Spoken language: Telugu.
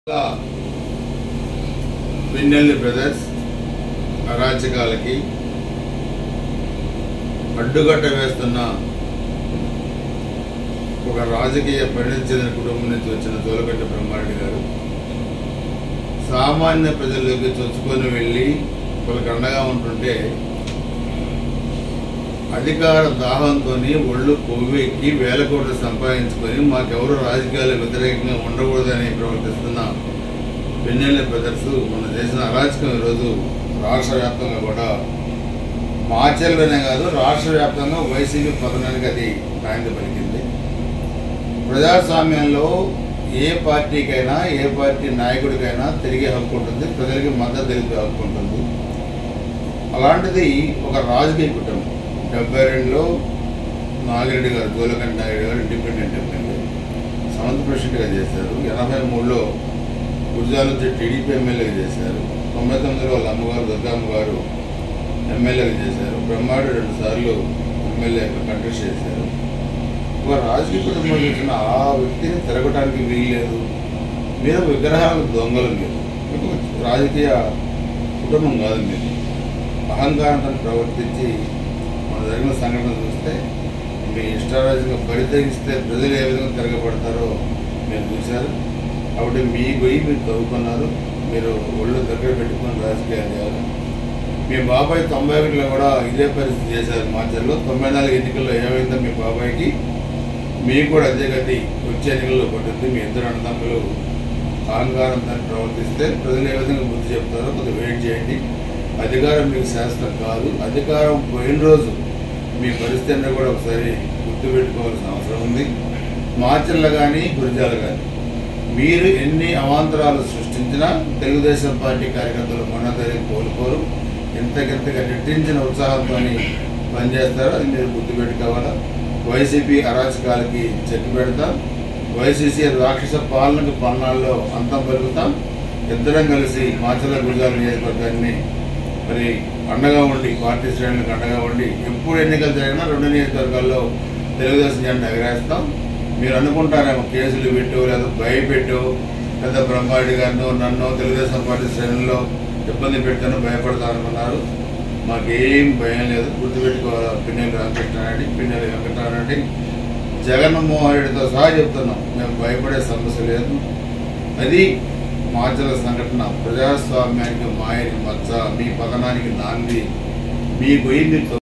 పిన్నెల్లి బ్రదర్స్ అరాచకాలకి అడ్డుగట్ట వేస్తున్న ఒక రాజకీయ పరిణతి చెందిన కుటుంబం నుంచి వచ్చిన తోలగట్ట బ్రహ్మారెడ్డి గారు సామాన్య ప్రజల్లోకి చొచ్చుకొని వెళ్ళి వాళ్ళకి అండగా ఉంటుంటే అధికార దాహంతో ఒళ్ళు కొవ్వెక్కి వేల కోట్లు సంపాదించుకొని మాకెవరు రాజకీయాలు వ్యతిరేకంగా ఉండకూడదని ప్రవర్తిస్తున్న పిన్నెల్లి బ్రదర్స్ మన చేసిన అరాచకం ఈరోజు రాష్ట్ర వ్యాప్తంగా కూడా మాచర్లోనే కాదు రాష్ట్ర వ్యాప్తంగా వైసీపీ పతనానికి అది నాయన పలికింది ప్రజాస్వామ్యంలో ఏ పార్టీకైనా ఏ పార్టీ నాయకుడికైనా తిరిగే హక్కు ఉంటుంది ప్రజలకి మద్దతు తెలిపే హక్కు ఉంటుంది అలాంటిది ఒక రాజకీయ కుటుంబం డెబ్బై రెండులో నాగిరెడ్డి గారు గోలకండ నాయుడు గారు ఇండిపెండెంట్ ఎమ్మెల్యే సమంత ప్రెసిడెంట్గా చేశారు ఎనభై మూడులో గుర్జాల నుంచి టీడీపీ ఎమ్మెల్యేగా చేశారు తొంభై తొమ్మిదిలో వాళ్ళ అమ్మగారు దుర్గమ్మ గారు ఎమ్మెల్యేగా చేశారు బ్రహ్మాడు రెండు సార్లు ఎమ్మెల్యేగా కంటెస్ట్ చేశారు ఒక రాజకీయ కుటుంబం చేసిన ఆ వ్యక్తిని తిరగటానికి వీల్లేదు మీరు విగ్రహాలకు దొంగలు మీరు మీకు రాజకీయ కుటుంబం కాదు మీరు అహంకారంతో ప్రవర్తించి మన జరిగిన సంఘటన చూస్తే మీ ఇష్టారాజుగా పరితగిస్తే ప్రజలు ఏ విధంగా తిరగబడతారో మీరు చూశారు కాబట్టి మీ గొయ్యి మీరు తవ్వుకున్నారు మీరు ఒళ్ళు దగ్గర పెట్టుకొని రాజకీయాలు చేయాలి మీ బాబాయ్ తొంభై ఒకటిలో కూడా ఇదే పరిస్థితి చేశారు మార్చర్లో తొంభై నాలుగు ఎన్నికల్లో ఏమైందో మీ బాబాయ్కి మీకు కూడా అదే గతి వచ్చే ఎన్నికల్లో పడుతుంది మీ ఇద్దరు అన్నదమ్ములు అహంకారంతో ప్రవర్తిస్తే ప్రజలు ఏ విధంగా బుద్ధి చెప్తారో కొద్దిగా వెయిట్ చేయండి అధికారం మీకు శాస్త్రం కాదు అధికారం పోయిన రోజు మీ పరిస్థితిని కూడా ఒకసారి గుర్తుపెట్టుకోవాల్సిన అవసరం ఉంది మార్చర్లు కానీ గురిజాలు కానీ మీరు ఎన్ని అవాంతరాలు సృష్టించినా తెలుగుదేశం పార్టీ కార్యకర్తలు మొన్నదరి కోలుకోరు ఎంతకెంతగా రెట్టించిన ఉత్సాహంతో పనిచేస్తారో అది మీరు గుర్తుపెట్టుకోవాలా వైసీపీ అరాచకాలకి చెక్ పెడతాం వైసీసీ రాక్షస పాలనకు పన్నాల్లో అంతం పలుకుతాం ఇద్దరం కలిసి మాచల గుజరాల నియోజకవర్గాన్ని మరి అండగా ఉండి పార్టీ శ్రేణులకు అండగా ఉండి ఎప్పుడు ఎన్నికలు జరిగినా రెండు నియోజకవర్గాల్లో తెలుగుదేశం జెండా ఎగరేస్తాం మీరు అనుకుంటారేమో కేసులు పెట్టు లేదా భయపెట్టు లేదా బ్రహ్మారెడ్డి గారినో నన్ను తెలుగుదేశం పార్టీ శ్రేణుల్లో ఇబ్బంది పెడతాను భయపడతానన్నారు మాకేం భయం లేదు గుర్తుపెట్టుకోవాలి పిన్నెల్లి రామకృష్ణారెడ్డి పిన్నెల్లి వెంకటరామరెడ్డి జగన్మోహన్ రెడ్డితో సహా చెప్తున్నాం మేము భయపడే సమస్య లేదు అది మార్చల సంఘటన ప్రజాస్వామ్యానికి మాయని మచ్చ మీ పతనానికి నాంది మీ గొయ్యి మీరు